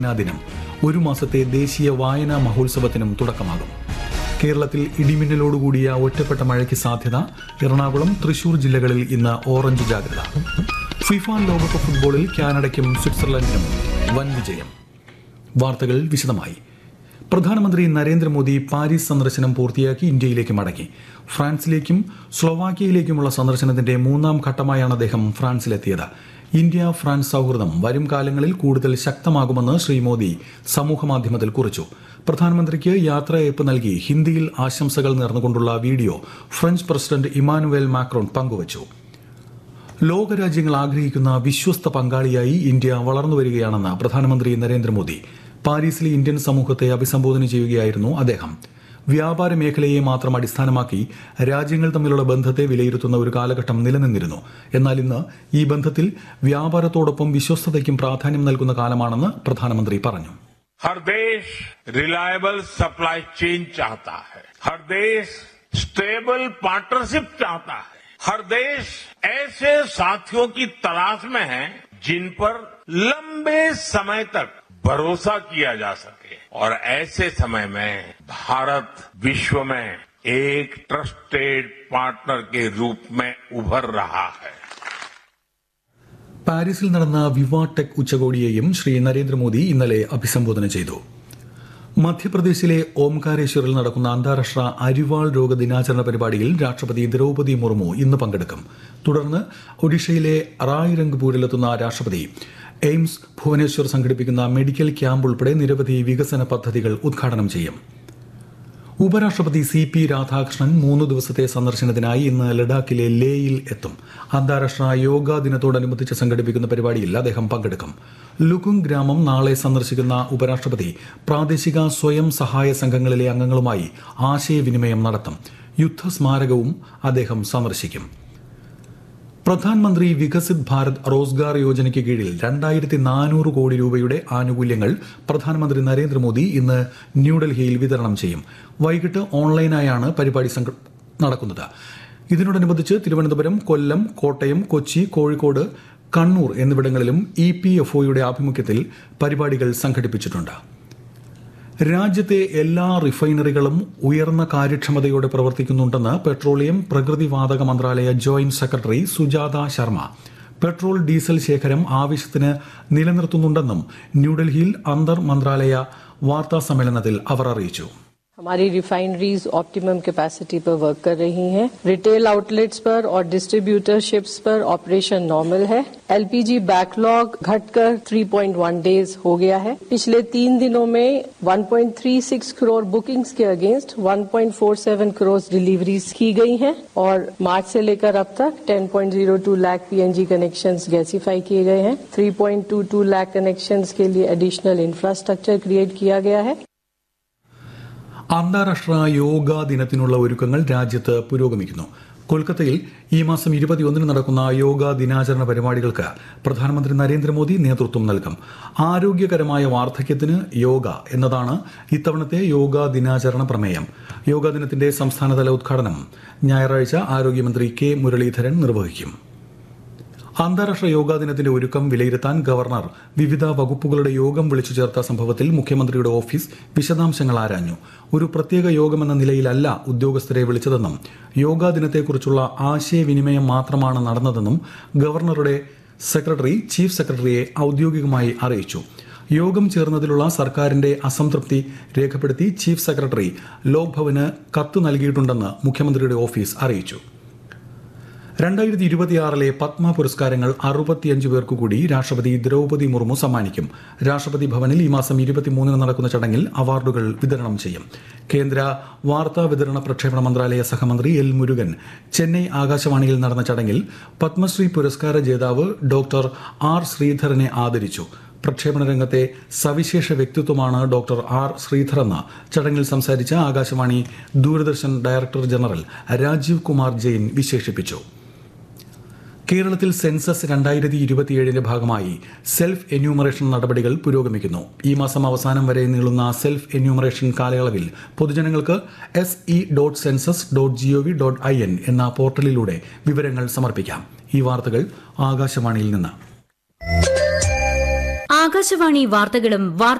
വായനാ ദിനം ഒരു മാസത്തെ ദേശീയ വായനാ മഹോത്സവത്തിനും തുടക്കമാകും കേരളത്തിൽ ഇടിമിന്നലോടുകൂടിയ ഒറ്റപ്പെട്ട മഴയ്ക്ക് സാധ്യത എറണാകുളം തൃശൂർ ജില്ലകളിൽ ഇന്ന് ഓറഞ്ച് ജാഗ്രത ഫിഫ ലോകകപ്പ് ഫുട്ബോളിൽ കാനഡയ്ക്കും സ്വിറ്റ്സർലൻഡിനും വൻ വിജയം വാർത്തകൾ വിശദമായി പ്രധാനമന്ത്രി നരേന്ദ്രമോദി പാരീസ് സന്ദർശനം പൂർത്തിയാക്കി ഇന്ത്യയിലേക്ക് മടങ്ങി ഫ്രാൻസിലേക്കും സ്ലൊവാക്യയിലേക്കുമുള്ള സന്ദർശനത്തിന്റെ മൂന്നാം ഘട്ടമായാണ് അദ്ദേഹം ഫ്രാൻസിലെത്തിയത് ഇന്ത്യ ഫ്രാൻസ് സൗഹൃദം വരും കാലങ്ങളിൽ കൂടുതൽ ശക്തമാകുമെന്ന് ശ്രീ മോദി സമൂഹമാധ്യമത്തിൽ കുറിച്ചു പ്രധാനമന്ത്രിക്ക് യാത്രയയപ്പ് നൽകി ഹിന്ദിയിൽ ആശംസകൾ നേർന്നുകൊണ്ടുള്ള video French president Emmanuel Macron പങ്കുവച്ചു ലോകരാജ്യങ്ങൾ ആഗ്രഹിക്കുന്ന വിശ്വസ്ത പങ്കാളിയായി ഇന്ത്യ വളർന്നു വരികയാണെന്ന് പ്രധാനമന്ത്രി നരേന്ദ്രമോദി പാരീസിലെ ഇന്ത്യൻ സമൂഹത്തെ അഭിസംബോധന ചെയ്യുകയായിരുന്നു അദ്ദേഹം വ്യാപാര മേഖലയെ മാത്രം അടിസ്ഥാനമാക്കി രാജ്യങ്ങൾ തമ്മിലുള്ള ബന്ധത്തെ വിലയിരുത്തുന്ന ഒരു കാലഘട്ടം നിലനിന്നിരുന്നു എന്നാൽ ഇന്ന് ഈ ബന്ധത്തിൽ വ്യാപാരത്തോടൊപ്പം വിശ്വസ്തതയ്ക്കും പ്രാധാന്യം നൽകുന്ന കാലമാണെന്ന് പ്രധാനമന്ത്രി പറഞ്ഞു हर देश रिलायबल सप्लाई चेन चाहता है हर देश स्टेबल पार्टनरशिप चाहता है हर देश ऐसे साथियों की तलाश में है जिन पर लंबे समय तक भरोसा किया जा सके और ऐसे समय में भारत विश्व में एक ट्रस्टेड पार्टनर के रूप में उभर रहा है പാരീസിൽ നടന്ന വിവാ ടെക് ഉച്ചകോടിയെയും ശ്രീ നരേന്ദ്രമോദി ഇന്നലെ അഭിസംബോധന ചെയ്തു മധ്യപ്രദേശിലെ ഓംകാരേശ്വറിൽ നടക്കുന്ന അന്താരാഷ്ട്ര അരിവാൾ രോഗ ദിനാചരണ പരിപാടിയിൽ രാഷ്ട്രപതി ദ്രൗപദി മുർമു ഇന്ന് പങ്കെടുക്കും തുടർന്ന് ഒഡീഷയിലെ റായ്രംഗ്പൂരിലെത്തുന്ന രാഷ്ട്രപതി എയിംസ് ഭുവനേശ്വർ സംഘടിപ്പിക്കുന്ന മെഡിക്കൽ ക്യാമ്പ് ഉൾപ്പെടെ നിരവധി വികസന പദ്ധതികൾ ഉദ്ഘാടനം ചെയ്യും ഉപരാഷ്ട്രപതി സി പി രാധാകൃഷ്ണൻ മൂന്ന് ദിവസത്തെ സന്ദർശനത്തിനായി ഇന്ന് ലഡാക്കിലെ ലേയിൽ എത്തും അന്താരാഷ്ട്ര യോഗാ ദിനത്തോടനുബന്ധിച്ച് സംഘടിപ്പിക്കുന്ന പരിപാടിയിൽ അദ്ദേഹം പങ്കെടുക്കും ലുകുങ് ഗ്രാമം നാളെ സന്ദർശിക്കുന്ന ഉപരാഷ്ട്രപതി പ്രാദേശിക സ്വയം സഹായ സംഘങ്ങളിലെ അംഗങ്ങളുമായി ആശയവിനിമയം നടത്തും യുദ്ധസ്മാരകവും അദ്ദേഹം സന്ദർശിക്കും പ്രധാൻമന്ത്രി വികസിത് ഭാരത് റോസ്ഗാർ യോജനയ്ക്ക് കീഴിൽ രണ്ടായിരത്തി നാനൂറ് കോടി രൂപയുടെ ആനുകൂല്യങ്ങൾ പ്രധാനമന്ത്രി നരേന്ദ്രമോദി ഇന്ന് ന്യൂഡൽഹിയിൽ വിതരണം ചെയ്യും വൈകിട്ട് ഓൺലൈനായാണ് പരിപാടി സംഘ- നടക്കുന്നത് ഇതിനോടനുബന്ധിച്ച് തിരുവനന്തപുരം കൊല്ലം കോട്ടയം കൊച്ചി കോഴിക്കോട് കണ്ണൂർ എന്നിവിടങ്ങളിലും ഇ പി എഫ് ഒയുടെ ആഭിമുഖ്യത്തിൽ പരിപാടികൾ സംഘടിപ്പിച്ചിട്ടുണ്ട് രാജ്യത്തെ എല്ലാ റിഫൈനറികളും ഉയർന്ന കാര്യക്ഷമതയോടെ പ്രവർത്തിക്കുന്നുണ്ടെന്ന് പെട്രോളിയം പ്രകൃതിവാതക മന്ത്രാലയ joint secretary Sujata Sharma petrol diesel ശേഖരം ആവശ്യത്തിന് നിലനിർത്തുന്നുണ്ടെന്നും ന്യൂഡൽഹിയിൽ അന്തർ മന്ത്രാലയ വാർത്താ സമ്മേളനത്തിൽ അവർ അറിയിച്ചു हमारी रिफाइनरीज ऑप्टिमम कैपेसिटी पर वर्क कर रही हैं रिटेल आउटलेट्स पर और डिस्ट्रीब्यूटरशिप्स पर ऑपरेशन नॉर्मल है एलपीजी बैकलॉग घटकर 3.1 डेज हो गया है पिछले तीन दिनों में 1.36 करोड़ बुकिंग्स के अगेंस्ट 1.47 करोड़ डिलीवरीज की गई हैं और मार्च से लेकर अब तक 10.02 लाख पीएनजी कनेक्शंस गैसीफाई किए गए हैं 3.22 लाख कनेक्शंस के लिए एडिशनल इंफ्रास्ट्रक्चर क्रिएट किया गया है അന്താരാഷ്ട്ര യോഗാ ദിനത്തിനുള്ള ഒരുക്കങ്ങൾ രാജ്യത്ത് പുരോഗമിക്കുന്നു കൊൽക്കത്തയിൽ ഈ മാസം ഇരുപത്തിയൊന്നിന് നടക്കുന്ന യോഗാ ദിനാചരണ പരിപാടികൾക്ക് പ്രധാനമന്ത്രി നരേന്ദ്രമോദി നേതൃത്വം നൽകും ആരോഗ്യകരമായ വാർദ്ധക്യത്തിന് യോഗ എന്നതാണ് ഇത്തവണത്തെ യോഗാ ദിനാചരണ പ്രമേയം യോഗാ ദിനത്തിന്റെ സംസ്ഥാനതല ഉദ്ഘാടനം ഞായറാഴ്ച ആരോഗ്യമന്ത്രി കെ മുരളീധരൻ നിർവഹിക്കും അന്താരാഷ്ട്ര യോഗാ ദിനത്തിന്റെ ഒരുക്കം വിലയിരുത്താൻ ഗവർണർ വിവിധ വകുപ്പുകളുടെ യോഗം വിളിച്ചു ചേർത്ത സംഭവത്തിൽ മുഖ്യമന്ത്രിയുടെ ഓഫീസ് വിശദാംശങ്ങൾ ആരാഞ്ഞു ഒരു പ്രത്യേക യോഗമെന്ന നിലയിലല്ല ഉദ്യോഗസ്ഥരെ വിളിച്ചതെന്നും യോഗാ ദിനത്തെക്കുറിച്ചുള്ള ആശയവിനിമയം മാത്രമാണ് നടന്നതെന്നും ഗവർണറുടെ സെക്രട്ടറി ചീഫ് സെക്രട്ടറിയെ ഔദ്യോഗികമായി അറിയിച്ചു യോഗം ചേർന്നതിലുള്ള സർക്കാരിന്റെ അസംതൃപ്തി രേഖപ്പെടുത്തി ചീഫ് സെക്രട്ടറി ലോക് ഭവന് കത്ത് നൽകിയിട്ടുണ്ടെന്ന് മുഖ്യമന്ത്രിയുടെ ഓഫീസ് അറിയിച്ചു രണ്ടായിരത്തി ഇരുപത്തിയാറിലെ പത്മ പുരസ്കാരങ്ങൾ അറുപത്തിയഞ്ച് പേർക്കു കൂടി രാഷ്ട്രപതി ദ്രൗപദി മുർമു സമ്മാനിക്കും രാഷ്ട്രപതി ഭവനിൽ ഈ മാസം ഇരുപത്തിമൂന്നിന് നടക്കുന്ന ചടങ്ങിൽ അവാർഡുകൾ വിതരണം ചെയ്യും കേന്ദ്ര വാർത്താ വിതരണ പ്രക്ഷേപണ മന്ത്രാലയ സഹമന്ത്രി എൽ മുരുകൻ ചെന്നൈ ആകാശവാണിയിൽ നടന്ന ചടങ്ങിൽ പത്മശ്രീ പുരസ്കാര ജേതാവ് ഡോക്ടർ ആർ ശ്രീധരനെ ആദരിച്ചു പ്രക്ഷേപണ രംഗത്തെ സവിശേഷ വ്യക്തിത്വമാണ് ഡോക്ടർ ആർ ശ്രീധറെന്ന് ചടങ്ങിൽ സംസാരിച്ച ആകാശവാണി ദൂരദർശൻ ഡയറക്ടർ ജനറൽ രാജീവ് കുമാർ ജെയിൻ വിശേഷിപ്പിച്ചു കേരളത്തിൽ സെൻസസ് രണ്ടായിരത്തി ഇരുപത്തിയേഴിന്റെ ഭാഗമായി സെൽഫ് എന്യൂമറേഷൻ നടപടികൾ പുരോഗമിക്കുന്നു ഈ മാസം അവസാനം വരെ നീളുന്ന സെൽഫ് എന്യൂമറേഷൻ കാലയളവിൽ പൊതുജനങ്ങൾക്ക് S E dot census dot G O V dot I N എന്ന പോർട്ടലിലൂടെ വിവരങ്ങൾ സമർപ്പിക്കാം ഈ വാർത്തകൾ ആകാശവാണിയിൽ നിന്ന് ആകാശവാണി വാർത്തകളും വാർത്താ